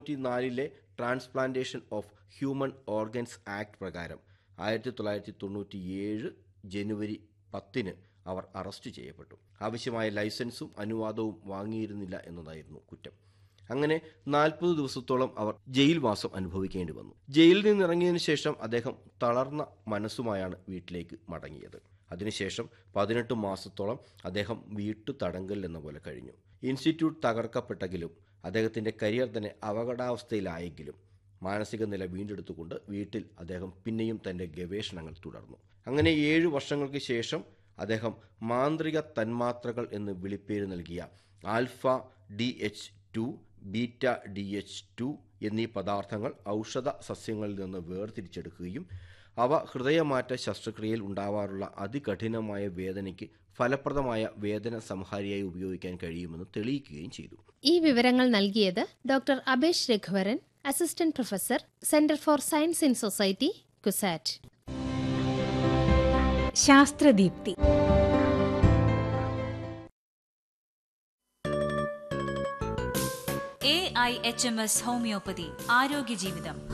നാലിലെ transplantation of human organs act പ്രകാരം ആയിരത്തി തൊള്ളായിരത്തി തൊണ്ണൂറ്റിയേഴ് ജനുവരി പത്തിന് അവർ അറസ്റ്റ് ചെയ്യപ്പെട്ടു ആവശ്യമായ ലൈസൻസും അനുവാദവും വാങ്ങിയിരുന്നില്ല എന്നതായിരുന്നു കുറ്റം അങ്ങനെ നാൽപ്പത് ദിവസത്തോളം അവർ ജയിൽവാസം അനുഭവിക്കേണ്ടി വന്നു ജയിലിൽ നിന്നിറങ്ങിയതിനു ശേഷം അദ്ദേഹം തളർന്ന മനസ്സുമായാണ് വീട്ടിലേക്ക് മടങ്ങിയത് അതിനുശേഷം പതിനെട്ട് മാസത്തോളം അദ്ദേഹം വീട്ടു തടങ്കൽ എന്ന പോലെ കഴിഞ്ഞു ഇൻസ്റ്റിറ്റ്യൂട്ട് തകർക്കപ്പെട്ടെങ്കിലും അദ്ദേഹത്തിന്റെ കരിയർ തന്നെ അപകടാവസ്ഥയിലായെങ്കിലും മാനസിക നില വീണ്ടെടുത്തുകൊണ്ട് വീട്ടിൽ അദ്ദേഹം പിന്നെയും തന്റെ ഗവേഷണങ്ങൾ തുടർന്നു അങ്ങനെ ഏഴു വർഷങ്ങൾക്ക് ശേഷം അദ്ദേഹം മാന്ത്രിക തന്മാത്രകൾ എന്ന് വിളിപ്പേര് നൽകിയ alpha D H two beta D H two എന്നീ പദാർത്ഥങ്ങൾ ഔഷധ സസ്യങ്ങളിൽ നിന്ന് വേർതിരിച്ചെടുക്കുകയും അവ ഹൃദയമാറ്റ ശസ്ത്രക്രിയയിൽ ഉണ്ടാവാറുള്ള അതികഠിനമായ വേദനയ്ക്ക് ഫലപ്രദമായ വേദന സംഹാരിയായി ഉപയോഗിക്കാൻ കഴിയുമെന്ന് തെളിയിക്കുകയും ചെയ്തു ഈ വിവരങ്ങൾ നൽകിയത് doctor Abesh Raghuvaran assistant professor centre for science in society CUSAT Sasthradeepthi A I H M S homoeopathy ആരോഗ്യ ജീവിതം